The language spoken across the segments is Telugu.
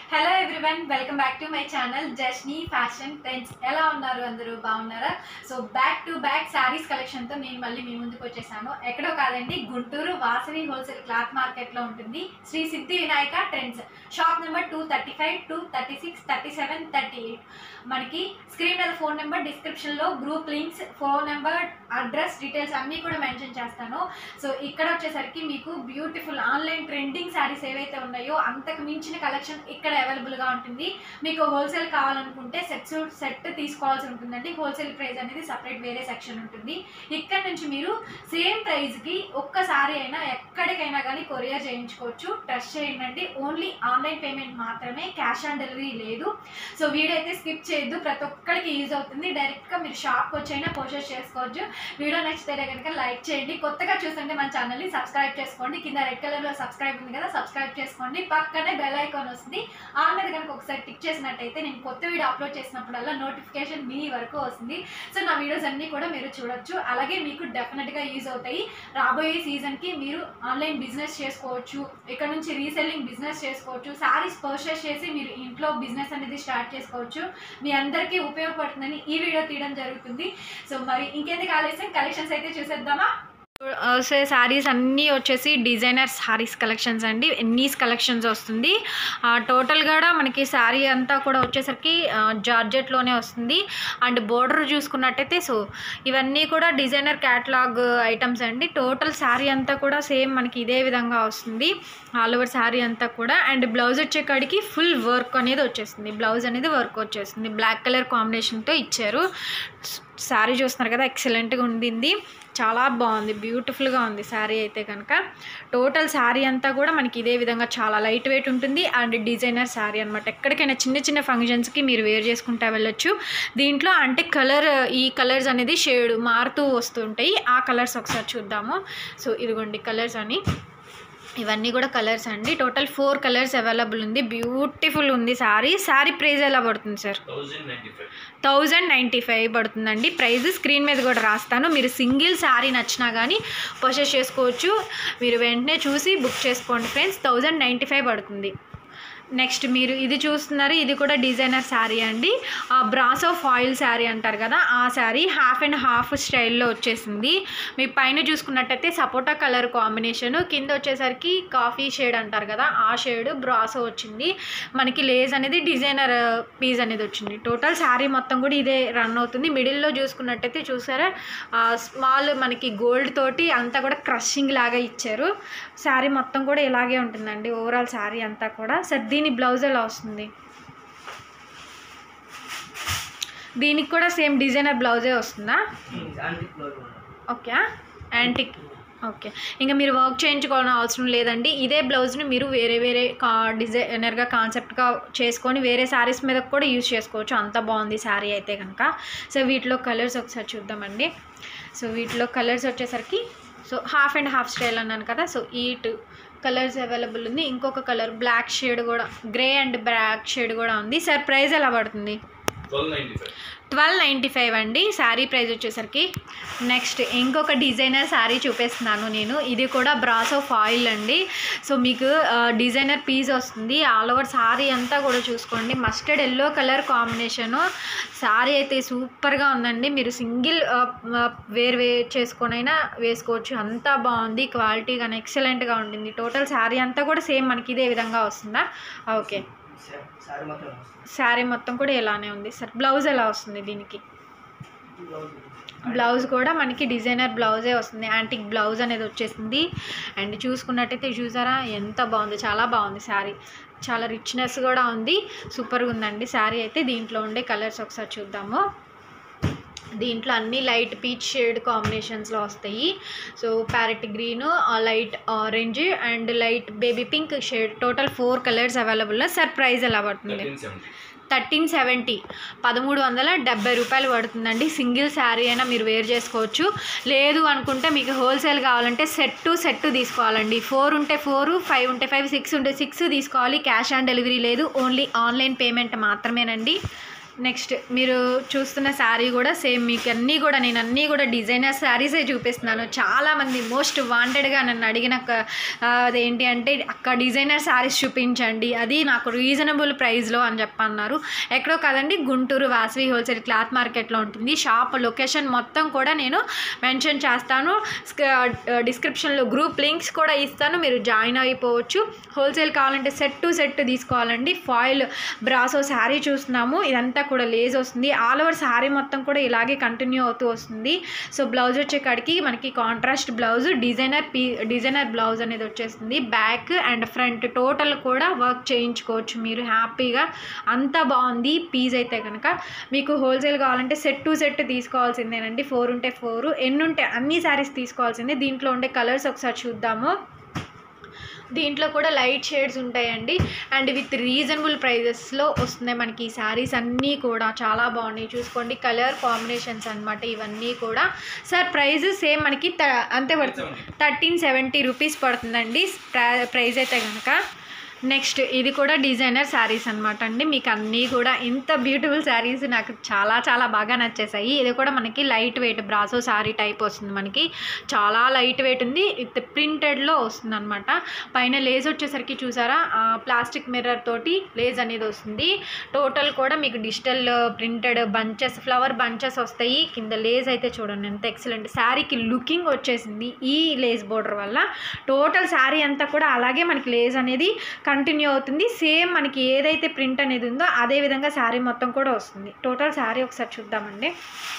Hello everyone welcome back to my channel Jasni fashion trends ఎలా ఉన్నారు అందరూ బాగున్నారా so back to back sarees కలెక్షన్తో నేను మళ్ళీ మీ ముందుకు వచ్చేసాను ఎక్కడో కాదండి గుంటూరు వాసవి హోల్సేల్ క్లాత్ మార్కెట్లో ఉంటుంది Shri Siddhi Vinayaka trends shop number two thirty five two thirty six thirty seven thirty eight మనకి స్క్రీన్ మీద ఫోన్ నెంబర్ డిస్క్రిప్షన్లో group links phone number address details అన్నీ కూడా మెన్షన్ చేస్తాను సో ఇక్కడ వచ్చేసరికి మీకు బ్యూటిఫుల్ ఆన్లైన్ ట్రెండింగ్ శారీస్ ఏవైతే ఉన్నాయో అంతకు మించిన కలెక్షన్ ఇక్కడ అవైలబుల్గా ఉంటుంది మీకు హోల్సేల్ కావాలనుకుంటే సెట్ సెట్ తీసుకోవాల్సి ఉంటుందండి హోల్సేల్ ప్రైస్ అనేది సపరేట్ వేరే సెక్షన్ ఉంటుంది ఇక్కడ నుంచి మీరు సేమ్ ప్రైస్కి ఒక్కసారి అయినా ఎక్కడికైనా కానీ కొరియర్ చేయించుకోవచ్చు ట్రస్ట్ చేయండి ఓన్లీ ఆన్లైన్ పేమెంట్ మాత్రమే క్యాష్ ఆన్ డెలివరీ లేదు సో వీడియో అయితే స్కిప్ చేయొద్దు ప్రతి ఒక్కరికి యూజ్ అవుతుంది డైరెక్ట్గా మీరు షాప్కి వచ్చైనా పర్చేస్ చేసుకోవచ్చు వీడియో నచ్చితే కనుక లైక్ చేయండి కొత్తగా చూస్తుంటే మన ఛానల్ని సబ్స్క్రైబ్ చేసుకోండి కింద రెడ్ కలర్లో సబ్స్క్రైబ్ ఉంది కదా సబ్స్క్రైబ్ చేసుకోండి పక్కనే బెల్ ఐకాన్ వస్తుంది ఆన్ మీద కనుక ఒకసారి టిక్ చేసినట్టయితే నేను కొత్త వీడియో అప్లోడ్ చేసినప్పుడల్లా నోటిఫికేషన్ మీ వరకు వస్తుంది సో నా వీడియోస్ అన్నీ కూడా మీరు చూడొచ్చు అలాగే మీకు డెఫినెట్గా యూజ్ అవుతాయి రాబోయే సీజన్కి మీరు ఆన్లైన్ బిజినెస్ చేసుకోవచ్చు ఇక్కడ నుంచి రీసెల్లింగ్ బిజినెస్ చేసుకోవచ్చు శారీస్ పర్చేస్ చేసి మీరు ఇంట్లో బిజినెస్ అనేది స్టార్ట్ చేసుకోవచ్చు మీ అందరికీ ఉపయోగపడుతుందని ఈ వీడియో తీయడం జరుగుతుంది సో మరి ఇంకెందుకు ఆలస్యం కలెక్షన్స్ అయితే చూసేద్దామా సో శారీస్ అన్నీ వచ్చేసి డిజైనర్ శారీస్ కలెక్షన్స్ అండి ఎన్నీస్ కలెక్షన్స్ వస్తుంది టోటల్ కూడా మనకి శారీ అంతా కూడా వచ్చేసరికి జార్జెట్లోనే వస్తుంది అండ్ బోర్డర్ చూసుకున్నట్టయితే సో ఇవన్నీ కూడా డిజైనర్ క్యాటలాగ్ ఐటమ్స్ అండి టోటల్ శారీ అంతా కూడా సేమ్ మనకి ఇదే విధంగా వస్తుంది ఆల్ ఓవర్ శారీ అంతా కూడా అండ్ బ్లౌజ్ వచ్చేకాడికి ఫుల్ వర్క్ అనేది వచ్చేస్తుంది బ్లౌజ్ అనేది వర్క్ వచ్చేస్తుంది బ్లాక్ కలర్ కాంబినేషన్తో ఇచ్చారు శారీ చూస్తున్నారు కదా ఎక్సలెంట్గా ఉండింది చాలా బాగుంది బ్యూటిఫుల్గా ఉంది శారీ అయితే కనుక టోటల్ శారీ అంతా కూడా మనకి ఇదే విధంగా చాలా లైట్ వెయిట్ ఉంటుంది అండ్ డిజైనర్ శారీ అనమాట ఎక్కడికైనా చిన్న చిన్న ఫంక్షన్స్కి మీరు వేర్ చేసుకుంటా వెళ్ళొచ్చు దీంట్లో అంటే కలర్ ఈ కలర్స్ అనేది షేడ్ మారుతూ వస్తుంటాయి ఆ కలర్స్ ఒకసారి చూద్దాము సో ఇదిగోండి కలర్స్ అని ఇవన్నీ కూడా కలర్స్ అండి టోటల్ ఫోర్ కలర్స్ అవైలబుల్ ఉంది బ్యూటిఫుల్ ఉంది శారీ శారీ ప్రైస్ ఎలా పడుతుంది sir thousand ninety five thousand ninety five పడుతుందండి ప్రైస్ స్క్రీన్ మీద కూడా రాస్తాను మీరు సింగిల్ శారీ నచ్చినా కానీ పర్చేస్ చేసుకోవచ్చు మీరు వెంటనే చూసి బుక్ చేసుకోండి ఫ్రెండ్స్ థౌజండ్ నైంటీ ఫైవ్ పడుతుంది నెక్స్ట్ మీరు ఇది చూస్తున్నారు ఇది కూడా డిజైనర్ శారీ అండి ఆ బ్రాసో ఫాయిల్ శారీ అంటారు కదా ఆ శారీ హాఫ్ అండ్ హాఫ్ స్టైల్లో వచ్చేసింది మీ పైన చూసుకున్నట్టయితే సపోటా కలర్ కాంబినేషన్ కింద వచ్చేసరికి కాఫీ షేడ్ అంటారు కదా ఆ షేడ్ బ్రాసో వచ్చింది మనకి లేస్ అనేది డిజైనర్ పీస్ అనేది వచ్చింది టోటల్ శారీ మొత్తం కూడా ఇదే రన్ అవుతుంది మిడిల్లో చూసుకున్నట్టయితే చూసారా స్మాల్ మనకి గోల్డ్ తోటి అంతా కూడా క్రషింగ్ లాగా ఇచ్చారు శారీ మొత్తం కూడా ఇలాగే ఉంటుందండి ఓవరాల్ శారీ అంతా కూడా సార్ దీని బ్లౌజ్ ఎలా వస్తుంది దీనికి కూడా సేమ్ డిజైనర్ బ్లౌజే వస్తుందా ఓకే యాంటిక్ ఓకే ఇంకా మీరు వర్క్ చేయించుకోవాలని అవసరం లేదండి ఇదే బ్లౌజ్ని మీరు వేరే వేరే కా డిజైనర్గా కాన్సెప్ట్గా చేసుకొని వేరే శారీస్ మీద కూడా యూజ్ చేసుకోవచ్చు అంత బాగుంది శారీ అయితే కనుక సో వీటిలో కలర్స్ ఒకసారి చూద్దామండి సో వీటిలో కలర్స్ వచ్చేసరికి so half and half style అన్నాను కదా సో ఈ టూ కలర్స్ అవైలబుల్ ఉంది ఇంకొక కలర్ బ్లాక్ షేడ్ కూడా గ్రే అండ్ బ్లాక్ షేడ్ కూడా ఉంది సార్ ప్రైస్ ఎలా పడుతుంది twelve ninety five twelve ninety five అండి శారీ ప్రైస్ వచ్చేసరికి నెక్స్ట్ ఇంకొక డిజైనర్ శారీ చూపిస్తున్నాను నేను ఇది కూడా బ్రాసో ఫాయిల్ అండి సో మీకు డిజైనర్ పీస్ వస్తుంది ఆల్ ఓవర్ శారీ అంతా కూడా చూసుకోండి mustard yellow colour combination saree అయితే సూపర్గా ఉందండి మీరు సింగిల్ వేర్ వే చేసుకొనైనా వేసుకోవచ్చు అంతా బాగుంది క్వాలిటీ కానీ ఎక్సలెంట్గా ఉంటుంది టోటల్ శారీ అంతా కూడా సేమ్ మనకి ఇదే విధంగా వస్తుందా ఓకే సారీ మాత్రం శారీ మొత్తం కూడా ఇలానే ఉంది సార్ బ్లౌజ్ ఎలా వస్తుంది దీనికి బ్లౌజ్ కూడా మనకి డిజైనర్ బ్లౌజే వస్తుంది యాంటిక్ బ్లౌజ్ అనేది వచ్చేసింది అండ్ చూసుకున్నట్టయితే చూసారా ఎంత బాగుంది చాలా బాగుంది శారీ చాలా రిచ్నెస్ కూడా ఉంది సూపర్గా ఉందండి శారీ అయితే దీంట్లో ఉండే కలర్స్ ఒకసారి చూద్దాము దీంట్లో అన్ని లైట్ పీచ్ షేడ్ కాంబినేషన్స్లో వస్తాయి so parrot green light orange and light baby pink shade total four colours available sir price ఎలా పడుతుంది థర్టీన్ సెవెంటీ థర్టీన్ సెవెంటీ పదమూడు వందల డెబ్బై రూపాయలు పడుతుందండి సింగిల్ శారీ అయినా మీరు వేర్ చేసుకోవచ్చు లేదు అనుకుంటే మీకు హోల్సేల్ కావాలంటే సెట్ టు సెట్ తీసుకోవాలండి ఫోర్ ఉంటే ఫోర్ ఫైవ్ ఉంటే ఫైవ్ సిక్స్ ఉంటే సిక్స్ తీసుకోవాలి క్యాష్ ఆన్ డెలివరీ లేదు ఓన్లీ ఆన్లైన్ పేమెంట్ మాత్రమేనండి నెక్స్ట్ మీరు చూస్తున్న శారీ కూడా సేమ్ మీకు అన్నీ కూడా నేను అన్నీ కూడా డిజైనర్ శారీసే చూపిస్తున్నాను చాలామంది మోస్ట్ వాంటెడ్గా నన్ను అడిగిన ఒక- ఆ, అదేంటి అంటే అక్క డిజైనర్ శారీస్ చూపించండి అది నాకు రీజనబుల్ ప్రైస్లో అని చెప్పన్నారు ఎక్కడో కాదండి గుంటూరు వాసవి హోల్సేల్ క్లాత్ మార్కెట్లో ఉంటుంది షాప్ లొకేషన్ మొత్తం కూడా నేను మెన్షన్ చేస్తాను డిస్క్రిప్షన్లో గ్రూప్ లింక్స్ కూడా ఇస్తాను మీరు జాయిన్ అయిపోవచ్చు హోల్సేల్ కావాలంటే సెట్ టు సెట్ తీసుకోవాలండి ఫాయిల్ బ్రాసో శారీ చూస్తున్నాము ఇదంతా కూడా లేజ్ వస్తుంది ఆల్ ఓవర్ శారీ మొత్తం కూడా ఇలాగే కంటిన్యూ అవుతూ వస్తుంది సో బ్లౌజ్ వచ్చే కాడికి మనకి కాంట్రాస్ట్ బ్లౌజ్ డిజైనర్ పీ డిజైనర్ బ్లౌజ్ అనేది వచ్చేస్తుంది బ్యాక్ అండ్ ఫ్రంట్ టోటల్ కూడా వర్క్ చేయించుకోవచ్చు మీరు హ్యాపీగా అంత బాగుంది పీస్ అయితే కనుక మీకు హోల్సేల్ కావాలంటే సెట్ టు సెట్ తీసుకోవాల్సిందేనండి ఫోర్ ఉంటే ఫోర్ ఎన్ని ఉంటే అన్ని శారీస్ తీసుకోవాల్సిందే దీంట్లో ఉండే కలర్స్ ఒకసారి చూద్దాము దీంట్లో కూడా లైట్ షేడ్స్ ఉంటాయండి అండ్ విత్ రీజనబుల్ ప్రైజెస్లో వస్తున్నాయి మనకి ఈ శారీస్ అన్నీ కూడా చాలా బాగున్నాయి చూసుకోండి కలర్ కాంబినేషన్స్ అన్నమాట ఇవన్నీ కూడా సార్ ప్రైస్ సేమ్ మనకి త అంతే పడుతుంది థర్టీన్ సెవెంటీ రూపీస్ పడుతుందండి ప్ర- ప్రైస్ అయితే కనుక నెక్స్ట్ ఇది కూడా డిజైనర్ శారీస్ అనమాట అండి మీకు అన్నీ కూడా ఇంత బ్యూటిఫుల్ శారీస్ నాకు చాలా చాలా బాగా నచ్చేసాయి ఇది కూడా మనకి light weight brasso saree type వస్తుంది మనకి చాలా లైట్ వెయిట్ ఉంది విత్ ప్రింటెడ్లో వస్తుంది అనమాట పైన లేస్ వచ్చేసరికి చూసారా ప్లాస్టిక్ మిర్రర్ తోటి లేస్ అనేది వస్తుంది టోటల్ కూడా మీకు digital printed bunches flower bunches వస్తాయి కింద లేస్ అయితే చూడండి ఎంత ఎక్సలెంట్ శారీకి లుకింగ్ వచ్చేసింది ఈ లేస్ బోర్డర్ వల్ల టోటల్ శారీ అంతా కూడా అలాగే మనకి లేస్ అనేది కంటిన్యూ అవుతుంది సేమ్ మనకి ఏదైతే ప్రింట్ అనేది ఉందో అదే విధంగా శారీ మొత్తం కూడా వస్తుంది టోటల్ శారీ ఒకసారి చూద్దామండి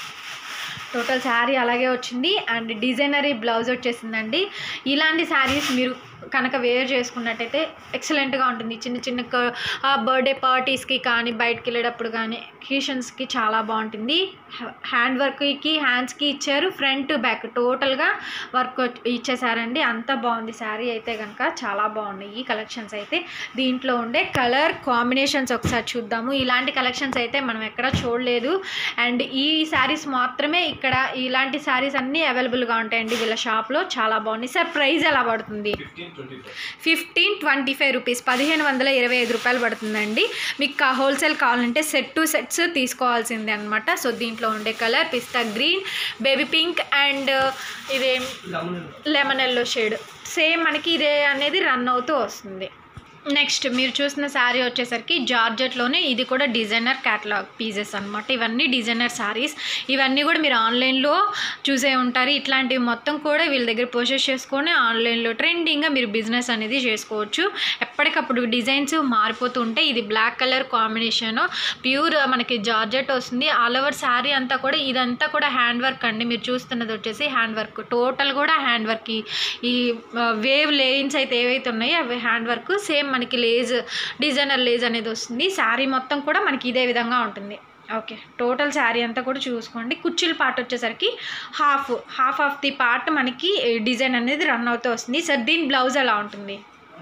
టోటల్ శారీ అలాగే వచ్చింది అండ్ డిజైనరీ బ్లౌజ్ వచ్చేసిందండి ఇలాంటి శారీస్ మీరు కనుక వేర్ చేసుకున్నట్టయితే ఎక్సలెంట్గా ఉంటుంది చిన్న చిన్న బర్త్డే పార్టీస్కి కానీ బయటకు వెళ్ళేటప్పుడు కానీ క్యూషన్స్కి చాలా బాగుంటుంది హ్యాండ్ వర్క్కి హ్యాండ్స్కి ఇచ్చారు ఫ్రంట్ బ్యాక్ టోటల్గా వర్క్ ఇచ్చేసారండి అంత బాగుంది శారీ అయితే కనుక చాలా బాగున్నాయి ఈ కలెక్షన్స్ అయితే దీంట్లో ఉండే కలర్ కాంబినేషన్స్ ఒకసారి చూద్దాము ఇలాంటి కలెక్షన్స్ అయితే మనం ఎక్కడ చూడలేదు అండ్ ఈ శారీస్ మాత్రమే ఇక్కడ ఇలాంటి శారీస్ అన్నీ అవైలబుల్గా ఉంటాయండి వీళ్ళ షాప్లో చాలా బాగున్నాయి సార్ ప్రైస్ ఎలా పడుతుంది fifteen twenty five fifteen twenty five rupees పదిహేను వందల ఇరవై ఐదు రూపాయలు పడుతుందండి మీకు కా- హోల్సేల్ కావాలంటే సెట్ టు సెట్స్ తీసుకోవాల్సిందే అనమాట సో దీంట్లో ఉండే కలర్ పిస్తా గ్రీన్ బేబీ పింక్ అండ్ ఇదే లెమన్ ఎల్లో షేడ్ సేమ్ మనకి ఇదే అనేది రన్ అవుతూ వస్తుంది నెక్స్ట్ మీరు చూసిన శారీ వచ్చేసరికి జార్జెట్లోనే ఇది కూడా డిజైనర్ క్యాటలాగ్ పీసెస్ అనమాట ఇవన్నీ డిజైనర్ శారీస్ ఇవన్నీ కూడా మీరు ఆన్లైన్లో చూసే ఉంటారు ఇట్లాంటివి మొత్తం కూడా వీళ్ళ దగ్గర పర్చేస్ చేసుకొని ఆన్లైన్లో ట్రెండింగ్గా మీరు బిజినెస్ అనేది చేసుకోవచ్చు ఎప్పటికప్పుడు డిజైన్స్ మారిపోతూ ఉంటాయి ఇది బ్లాక్ కలర్ కాంబినేషన్ ప్యూర్ మనకి జార్జెట్ వస్తుంది ఆల్ ఓవర్ శారీ అంతా కూడా ఇదంతా కూడా హ్యాండ్ వర్క్ అండి మీరు చూస్తున్నది వచ్చేసి హ్యాండ్ వర్క్ టోటల్ కూడా హ్యాండ్ వర్క్ ఈ ఈ వేవ్ లేన్స్ అయితే ఏవైతే ఉన్నాయో అవి హ్యాండ్ వర్క్ సేమ్ మనకి లేజ్ డిజైనర్ లేజ్ అనేది వస్తుంది శారీ మొత్తం కూడా మనకి ఇదే విధంగా ఉంటుంది ఓకే టోటల్ శారీ అంతా కూడా చూసుకోండి కుర్చీల పార్ట్ వచ్చేసరికి half half of the part మనకి డిజైన్ అనేది రన్ అవుతూ వస్తుంది సార్ దీని బ్లౌజ్ ఎలా ఉంటుంది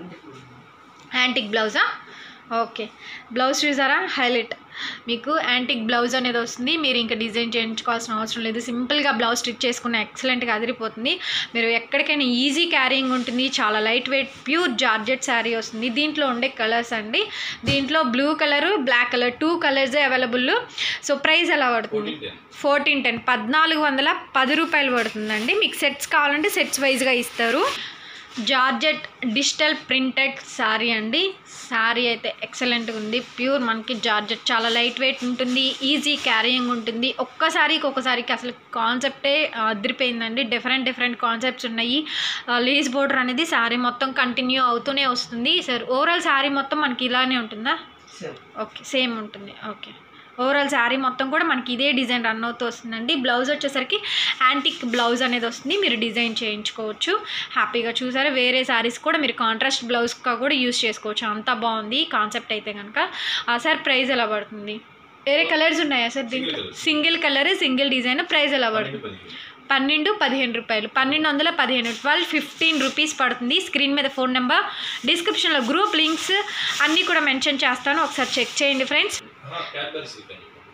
యాంటిక్ బ్లౌజా ఓకే బ్లౌజ్ చూసారా హైలైట్ మీకు యాంటిక్ బ్లౌజ్ అనేది వస్తుంది మీరు ఇంకా డిజైన్ చేయించుకోవాల్సిన అవసరం లేదు సింపుల్గా బ్లౌజ్ స్టిచ్ చేసుకున్న ఎక్సలెంట్గా అదిరిపోతుంది మీరు ఎక్కడికైనా ఈజీ క్యారింగ్ ఉంటుంది చాలా light weight pure georgette saree వస్తుంది దీంట్లో ఉండే కలర్స్ అండి దీంట్లో blue colour black colour two కలర్సే అవైలబుల్ సో ప్రైస్ ఎలా పడుతుంది ఫోర్టీన్ టెన్ ఫోర్టీన్ టెన్ పద్నాలుగు వందల పది రూపాయలు పడుతుందండి మీకు సెట్స్ కావాలంటే సెట్స్ వైజ్గా ఇస్తారు జార్జెట్ డిజిటల్ ప్రింటెడ్ శారీ అండి శారీ అయితే ఎక్సలెంట్గా ఉంది ప్యూర్ మనకి జార్జెట్ చాలా లైట్ వెయిట్ ఉంటుంది ఈజీ క్యారీయింగ్ ఉంటుంది ఒక్కసారికి ఒక్కసారికి అసలు కాన్సెప్టే అదిరిపోయిందండి డిఫరెంట్ డిఫరెంట్ కాన్సెప్ట్స్ ఉన్నాయి లీజ్ బోర్డర్ అనేది శారీ మొత్తం కంటిన్యూ అవుతూనే వస్తుంది సార్ ఓవరాల్ శారీ మొత్తం మనకి ఇలానే ఉంటుందా ఓకే సేమ్ ఉంటుంది ఓకే ఓవరాల్ శారీ మొత్తం కూడా మనకి ఇదే డిజైన్ రన్ అవుతూ వస్తుందండి బ్లౌజ్ వచ్చేసరికి యాంటిక్ బ్లౌజ్ అనేది వస్తుంది మీరు డిజైన్ చేయించుకోవచ్చు హ్యాపీగా చూసారా వేరే శారీస్ కూడా మీరు కాంట్రాస్ట్ బ్లౌజ్గా కూడా యూస్ చేసుకోవచ్చు అంత బాగుంది కాన్సెప్ట్ అయితే కనుక సార్ ప్రైస్ ఎలా పడుతుంది వేరే కలర్స్ ఉన్నాయా సార్ దీంట్లో Single colour. Single colour single design price ఎలా పడుతుంది పన్నెండు పదిహేను పన్నెండు పదిహేను రూపాయలు పన్నెండు వందల పదిహేను ట్వెల్వ్ ఫిఫ్టీన్ రూపీస్ పడుతుంది స్క్రీన్ మీద ఫోన్ నెంబర్ డిస్క్రిప్షన్లో గ్రూప్ లింక్స్ అన్నీ కూడా మెన్షన్ చేస్తాను ఒకసారి చెక్ చేయండి ఫ్రెండ్స్ క్యాడ్బరీ సిల్క్ అని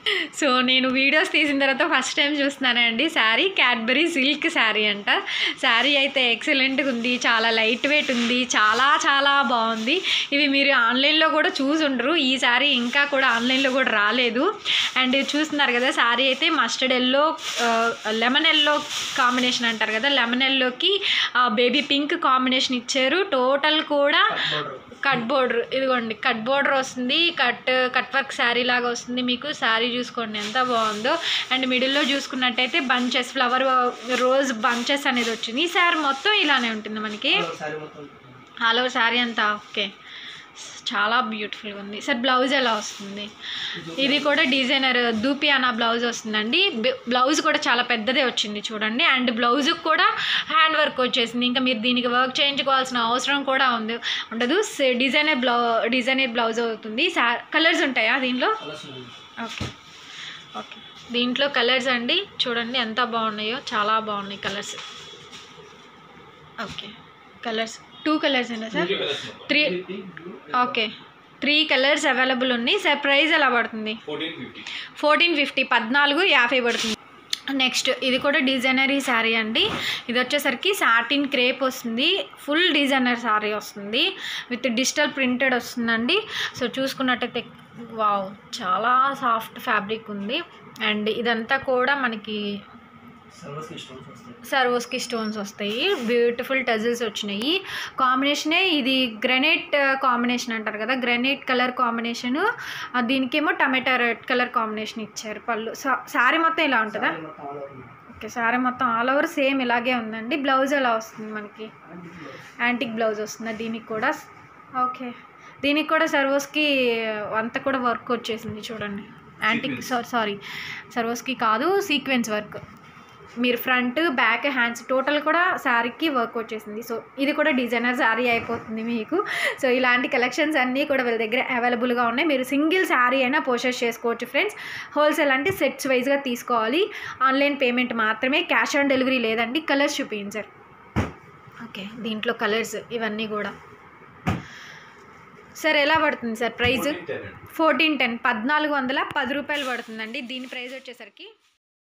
సో నేను వీడియోస్ తీసిన తర్వాత ఫస్ట్ టైం చూస్తున్నానండి శారీ క్యాడ్బరీ సిల్క్ శారీ అంట శారీ అయితే ఎక్సలెంట్గా ఉంది చాలా లైట్ వెయిట్ ఉంది చాలా చాలా బాగుంది ఇవి మీరు ఆన్లైన్లో కూడా చూసి ఉండరు ఈ శారీ ఇంకా కూడా ఆన్లైన్లో కూడా రాలేదు అండ్ చూస్తున్నారు కదా శారీ అయితే mustard yellow lemon yellow combination అంటారు కదా లెమన్ ఎల్లోకి బేబీ పింక్ కాంబినేషన్ ఇచ్చారు టోటల్ కూడా కట్ బోర్డర్ ఇదిగోండి కట్ బోర్డర్ వస్తుంది కట్ కట్ వర్క్ శారీ లాగా వస్తుంది మీకు శారీ చూసుకోండి ఎంత బాగుందో అండ్ మిడిల్లో చూసుకున్నట్టయితే బంచెస్ ఫ్లవర్ రోజ్ బంచెస్ అనేది వచ్చింది ఈ శారీ మొత్తం ఇలానే ఉంటుంది మనకి సారీ మొత్తం ఆల్ ఓవర్ శారీ అంతా ఓకే చాలా బ్యూటిఫుల్గా ఉంది సార్ బ్లౌజ్ ఎలా వస్తుంది ఇది కూడా డిజైనర్ దూపియానా బ్లౌజ్ వస్తుందండి బి- బ్లౌజ్ కూడా చాలా పెద్దదే వచ్చింది చూడండి అండ్ బ్లౌజ్ కూడా హ్యాండ్ వర్క్ వచ్చేసింది ఇంకా మీరు దీనికి వర్క్ చేయించుకోవాల్సిన అవసరం కూడా ఉంది ఉండదు సే- డిజైనర్ బ్లౌ డిజైనర్ బ్లౌజ్ అవుతుంది సా కలర్స్ ఉంటాయా దీనిలో కలర్స్ ఉన్నాయి ఓకే ఓకే దీంట్లో కలర్స్ అండి చూడండి ఎంత బాగున్నాయో చాలా బాగున్నాయి colours okay colours two colours అయినా sir three okay three colours available ఉన్నాయి సార్ ప్రైస్ ఎలా పడుతుంది ఫోర్టీన్ ఫిఫ్టీ ఫోర్టీన్ ఫిఫ్టీ పద్నాలుగు యాభై పడుతుంది నెక్స్ట్ ఇది కూడా డిజైనరీ శారీ అండి ఇది వచ్చేసరికి సాటిన్ క్రేప్ వస్తుంది ఫుల్ డిజైనర్ శారీ వస్తుంది విత్ డిజిటల్ ప్రింటెడ్ వస్తుందండి సో చూసుకున్నట్టయితే వావ్ చాలా సాఫ్ట్ ఫ్యాబ్రిక్ ఉంది అండ్ ఇదంతా కూడా మనకి సర్వస్కి స్టోన్స్ వస్తాయి సర్వోస్కి స్టోన్స్ వస్తాయి బ్యూటిఫుల్ టజిల్స్ వచ్చినాయి కాంబినేషనే ఇది గ్రనైట్ కాంబినేషన్ అంటారు కదా గ్రనైట్ కలర్ కాంబినేషన్ దీనికేమో టమాటా రెడ్ కలర్ కాంబినేషన్ ఇచ్చారు పళ్ళు శారీ మొత్తం ఇలా ఉంటుందా సారీ మొత్తం all over ఉంది. ఓకే శారీ మొత్తం ఆల్ ఓవర్ సేమ్ ఇలాగే ఉందండి బ్లౌజ్ ఎలా వస్తుంది మనకి And ఇది blouse. యాంటిక్ బ్లౌజ్ వస్తుంది దీనికి కూడా ఓకే దీనికి కూడా సర్వోస్కి అంతా కూడా వర్క్ వచ్చేసింది చూడండి యాంటిక్ సారీ సర్వోస్కి కాదు సీక్వెన్స్ వర్క్ మీరు ఫ్రంట్ బ్యాక్ హ్యాండ్స్ టోటల్ కూడా శారీకి వర్క్ వచ్చేసింది సో ఇది కూడా డిజైనర్ శారీ అయిపోతుంది మీకు సో ఇలాంటి కలెక్షన్స్ అన్నీ కూడా వీళ్ళ దగ్గర అవైలబుల్గా ఉన్నాయి మీరు సింగిల్ శారీ అయినా పోషెస్ చేసుకోవచ్చు ఫ్రెండ్స్ హోల్సేల్ అంటే సెట్స్ వైజ్గా తీసుకోవాలి ఆన్లైన్ పేమెంట్ మాత్రమే క్యాష్ ఆన్ డెలివరీ లేదండి కలర్స్ చూపించారు ఓకే దీంట్లో కలర్స్ ఇవన్నీ కూడా సార్ ఎలా పడుతుంది సార్ ప్రైస్ టెన్ అండి ఫోర్టీన్ టెన్ పద్నాలుగు వందల పది రూపాయలు పడుతుందండి దీని ప్రైస్ వచ్చేసరికి